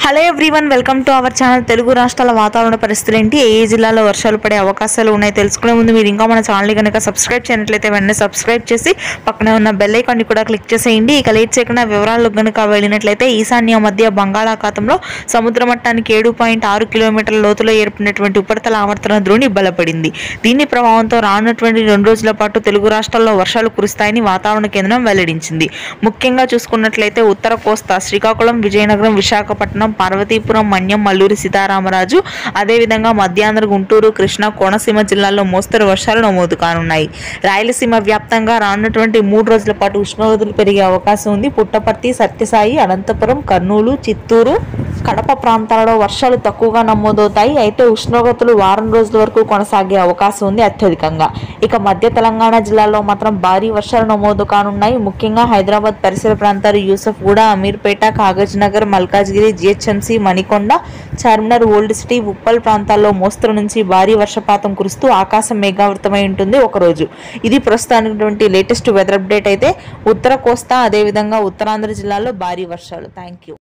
hello everyone welcome to our channel Telugu రాష్ట్రాల వాతావరణ పరిస్థితులు ఏంటి ఏ ఏ జిల్లాలో వర్షాలు పడే అవకాశాలు ఉన్నాయి తెలుసుకునే ముందు మీరు ఇంకా మన ఛానల్ కనుక సబ్స్క్రైబ్ చేయనట్లయితే వెంటనే సబ్స్క్రైబ్ చేసి పక్కనే ఉన్న బెల్ ఐకాన్ని కూడా క్లిక్ చేసేయండి ఇక లేట్ చేయకుండా వివరాలకు కనుక వెళ్ళినట్లయితే ఈశాన్య మధ్య బంగాళాఖాతంలో సముద్ర మట్టానికి ఏడు పాయింట్ ఆరు కిలోమీటర్ల లోతులో ఏర్పడినటువంటి ఉపరితల ఆవర్తన ద్రోణి బలపడింది దీని ప్రభావంతో రానున్నటువంటి రెండు రోజుల పాటు తెలుగు రాష్ట్రాల్లో వర్షాలు కురుస్తాయని వాతావరణ కేంద్రం వెల్లడించింది ముఖ్యంగా చూసుకున్నట్లయితే ఉత్తర కోస్తా శ్రీకాకుళం విజయనగరం విశాఖపట్నం పార్వతీపురం మన్యం మల్లూరి సీతారామరాజు అదేవిధంగా మధ్యాంధ్ర గుంటూరు కృష్ణా కోనసీమ జిల్లాల్లో మోస్తరు వర్షాలు నమోదు కానున్నాయి రాయలసీమ వ్యాప్తంగా రానున్నటువంటి మూడు రోజుల పాటు ఉష్ణోగ్రతలు పెరిగే అవకాశం ఉంది పుట్టపర్తి సత్యసాయి అనంతపురం కర్నూలు చిత్తూరు కడప ప్రాంతాలలో వర్షాలు తక్కువగా నమోదవుతాయి అయితే ఉష్ణోగ్రతలు వారం రోజుల వరకు కొనసాగే అవకాశం ఉంది అత్యధికంగా ఇక మధ్య తెలంగాణ జిల్లాలో మాత్రం భారీ వర్షాలు నమోదు కానున్నాయి ముఖ్యంగా హైదరాబాద్ పరిసర ప్రాంతాలు Yousufguda Ameerpet Kagaz Nagar Malkajgiri GHMC Manikonda Charminar old city Uppal ప్రాంతాల్లో మోస్తరు నుంచి భారీ వర్షపాతం కురుస్తూ ఆకాశం మేఘావృతమై ఉంటుంది ఒకరోజు ఇది ప్రస్తుతానికి లేటెస్ట్ వెదర్ అప్డేట్ అయితే ఉత్తర కోస్తా అదేవిధంగా ఉత్తరాంధ్ర జిల్లాలో భారీ వర్షాలు థ్యాంక్ యూ